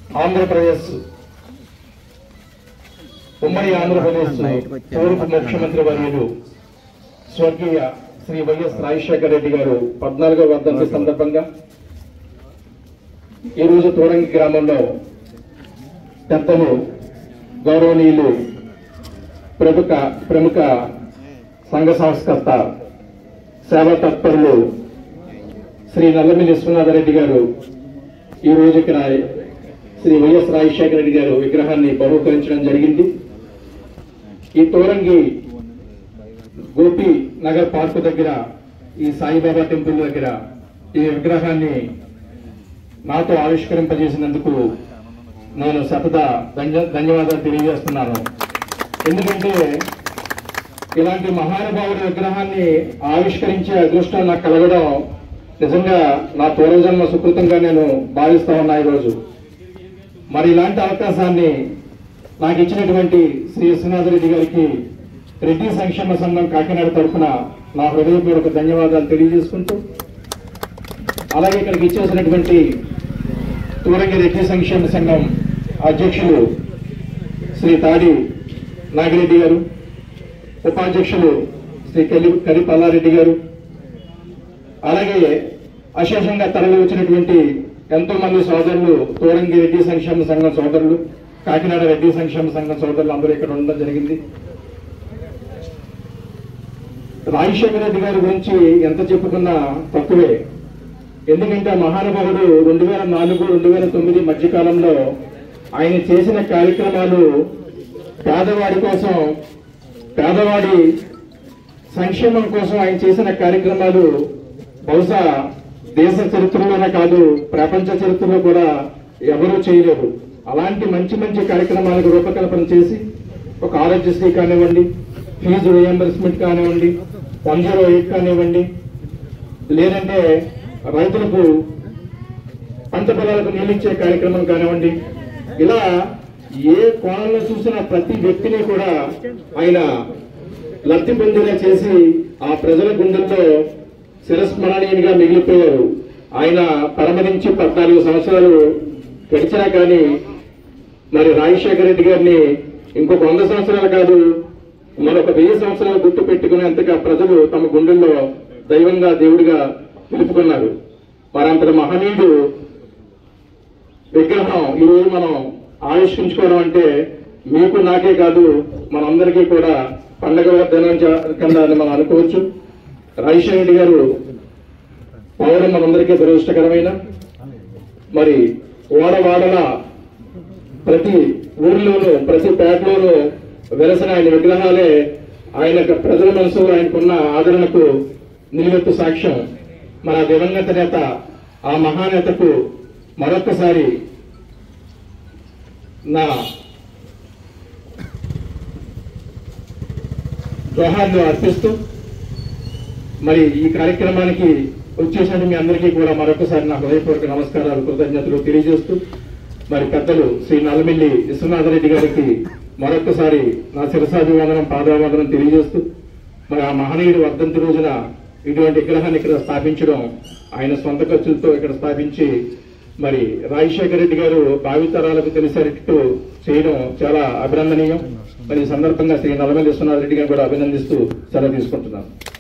ఆంధ్రప్రదేశ్ ఉమ్మడి ఆంధ్రప్రదేశ్ తూర్పు ముఖ్యమంత్రి వర్యులు స్వర్గీయ శ్రీ వైఎస్ రాజశేఖర రెడ్డి గారు పద్నాలుగో వర్ధంతి సందర్భంగా ఈరోజు తోరంగి గ్రామంలో పెద్దలు గౌరవనీయులు ప్రముఖ ప్రముఖ సంఘ సంస్కర్త సేవా తత్పరులు శ్రీ నల్లమిల్లి విశ్వనాథరెడ్డి గారు ఈ రోజు ఇక్కడ శ్రీ వైఎస్ రాజశేఖర రెడ్డి గారు విగ్రహాన్ని బహుకరించడం జరిగింది ఈ తోరంగి గోపి నగర్ పార్కు దగ్గర ఈ సాయిబాబా టెంపుల్ దగ్గర ఈ విగ్రహాన్ని నాతో ఆవిష్కరింపజేసినందుకు నేను సతత ధన్య ధన్యవాదాలు తెలియజేస్తున్నాను ఎందుకంటే ఇలాంటి మహానుభావుడి విగ్రహాన్ని ఆవిష్కరించే అదృష్టం నాకు కలగడం నిజంగా నా పూర్వజన్మ సుకృతంగా నేను భావిస్తా ఉన్నా ఈరోజు మరి ఇలాంటి అవకాశాన్ని నాకు ఇచ్చినటువంటి శ్రీ విశ్వనాథ రెడ్డి గారికి రెడ్డి సంక్షేమ సంఘం కాకినాడ తరఫున నా హృదయపూర్వక ధన్యవాదాలు తెలియజేసుకుంటూ అలాగే ఇక్కడికి ఇచ్చేసినటువంటి తూరంగి రెడ్డి సంక్షేమ సంఘం అధ్యక్షులు శ్రీ తాడి నాగిరెడ్డి గారు ఉపాధ్యక్షులు శ్రీ కలి కరి పల్లారెడ్డి గారు అలాగే అశేషంగా తరలి వచ్చినటువంటి ఎంతో మంది సోదరులు తోరంగి రెడ్డి సంక్షేమ సంఘం సోదరులు కాకినాడ రెడ్డి సంక్షేమ సంఘం సోదరులు అందరూ ఇక్కడ ఉండడం జరిగింది రాజశేఖర రెడ్డి గారి గురించి ఎంత చెప్పుకున్నా తక్కువే ఎందుకంటే ఆ మహానుభావుడు రెండు వేల నాలుగు రెండు వేల తొమ్మిది మధ్యకాలంలో ఆయన చేసిన కార్యక్రమాలు పేదవాడి కోసం పేదవాడి సంక్షేమం కోసం ఆయన చేసిన కార్యక్రమాలు బహుశా దేశ చరిత్రలోనే కాదు ప్రపంచ చరిత్రలో కూడా ఎవరూ చేయలేరు అలాంటి మంచి మంచి కార్యక్రమాలకు రూపకల్పన చేసి ఒక ఆరోగ్యశ్రీ కానివ్వండి ఫీజు రియంబర్స్మెంట్ కానివ్వండి వన్ జీరో ఎయిట్ కానివ్వండి లేదంటే రైతులకు పంట పొలాలకు నీళ్ళిచ్చే కార్యక్రమం కానివ్వండి ఇలా ఏ కోణంలో చూసిన ప్రతి వ్యక్తిని కూడా ఆయన లబ్ధి పొందేలా చేసి ఆ ప్రజల గుండెల్లో చిరస్మరణీయంగా మిగిలిపోయారు ఆయన పరమరించి పద్నాలుగు సంవత్సరాలు గడిచినా కానీ మరి రాజశేఖర రెడ్డి గారిని ఇంకొక వంద సంవత్సరాలు కాదు మరొక వెయ్యి సంవత్సరాలు గుర్తు పెట్టుకునేంతగా ప్రజలు తమ గుండెల్లో దైవంగా దేవుడిగా పిలుపుకున్నారు మరంతటి మహనీయుడు విగ్రహం ఈ రోజు మనం ఆవిష్కరించుకోవడం అంటే మీకు నాకే కాదు మనందరికీ కూడా పండగ దినం చ- కింద అని మనం అనుకోవచ్చు రాజశేఖర రెడ్డి గారు పోవడం మనందరికీ దురదృష్టకరమైన మరి ఓడవాడల ప్రతి ఊర్లోనూ ప్రతి పేటలోనూ వెలసిన ఆయన విగ్రహాలే ఆయన ప్రజల మనసులో ఆయనకున్న ఆదరణకు నిలువెత్తు సాక్ష్యం మన దివంగత నేత ఆ మహానేతకు మరొక్కసారి నా జోహార్లు అర్పిస్తూ మరి ఈ కార్యక్రమానికి వచ్చేసిన మీ అందరికీ కూడా మరొకసారి నా హృదయపూర్వక నమస్కారాలు కృతజ్ఞతలు తెలియజేస్తూ మరి పెద్దలు శ్రీ నల్లమిల్లి విశ్వనాథరెడ్డి గారికి మరొకసారి నా శిరసాభివందనం పాదావందనం తెలియజేస్తూ మరి ఆ మహనీయుడు వర్ధంతి రోజున ఇటువంటి విగ్రహాన్ని ఇక్కడ స్థాపించడం ఆయన సొంత ఖర్చులతో ఇక్కడ స్థాపించి మరి రాజశేఖర రెడ్డి గారు భావితరాలకు తెలిసేటట్టు చేయడం చాలా అభినందనీయం మరి ఈ సందర్భంగా శ్రీ నల్లమల్లి విశ్వనాథ రెడ్డి గారిని కూడా అభినందిస్తూ సెలవు తీసుకుంటున్నాను